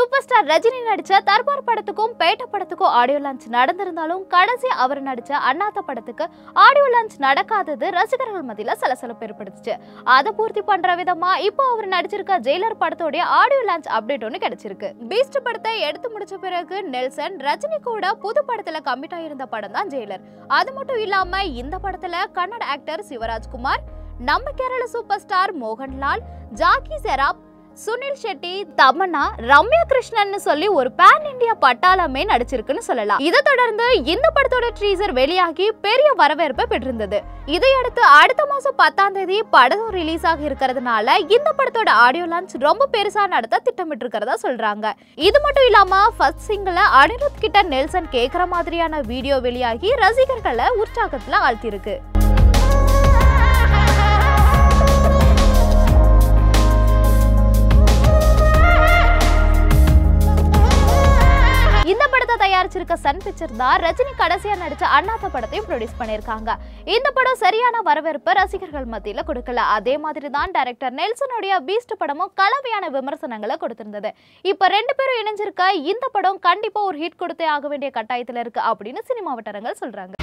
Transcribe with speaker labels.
Speaker 1: super star Rajini நடிச்ச தர்பார் படத்துக்கும் பேட்ட படத்துக்கும் ஆடியோ லான்ச் நடந்திருந்தாலும் கடைசி அவர் நடிச்ச அண்ணாத்த படத்துக்கு ஆடியோ லான்ச் நடக்காதது ரசிகர்கள் மத்தியில சலசலப்பு ஏற்படுத்துச்சு அதை பூர்த்தி பண்ற விதமா இப்போ அவர் நடிச்சிருக்க ஜெயிலர் படத்தோடைய ஆடியோ லான்ச் அப்டேட் ஒன்று கிடைச்சிருக்கு பீஸ்ட் படத்தை எடுத்து முடிச்ச பிறகு நெல்சன் ரஜினி கூட புது படத்துல கமிட் ஆயிருந்த படம் தான் ஜெயிலர் அது மட்டும் இல்லாம இந்த படத்துல கன்னட ஆக்டர் சிவராஜ்குமார் நம்ம கேரள சூப்பர் ஸ்டார் மோகன்லால் ஜாக்கி செராப் சுனில் ஷெட்டி தமன்னா ரம்யா கிருஷ்ணன் சொல்லி ஒரு பேன் இந்தியா பட்டாளமே நடிச்சிருக்குன்னு சொல்லலாம் இதை தொடர்ந்து இந்த படத்தோட ட்ரீசர் வெளியாகி பெரிய வரவேற்பை பெற்றிருந்தது இதையடுத்து அடுத்த மாசம் பத்தாம் தேதி படம் ரிலீஸ் ஆக இருக்கிறதுனால இந்த படத்தோட ஆடியோ லான்ச் ரொம்ப பெருசா நடத்த திட்டமிட்டு இருக்கிறதா சொல்றாங்க இது மட்டும் இல்லாம ஃபர்ஸ்ட் சிங்கிள அனிருத் கிட்ட நெல்சன் கேக்குற மாதிரியான வீடியோ வெளியாகி ரசிகர்களை உற்சாகத்துல ஆழ்த்தியிருக்கு இந்த படத்தை தயாரிச்சிருக்க சன் பிக்சர் தான் ரஜினி கடைசியா நடிச்ச அண்ணாத்த படத்தையும் ப்ரொடியூஸ் பண்ணியிருக்காங்க இந்த படம் சரியான வரவேற்பு ரசிகர்கள் மத்தியில கொடுக்கல அதே மாதிரி தான் டைரக்டர் நெல்சனுடைய பீஸ்ட் படமும் கலவையான விமர்சனங்களை கொடுத்திருந்தது இப்ப ரெண்டு பேரும் இணைஞ்சிருக்க இந்த படம் கண்டிப்பா ஒரு ஹிட் கொடுத்தே ஆக வேண்டிய கட்டாயத்துல இருக்கு அப்படின்னு சினிமா வட்டாரங்கள் சொல்றாங்க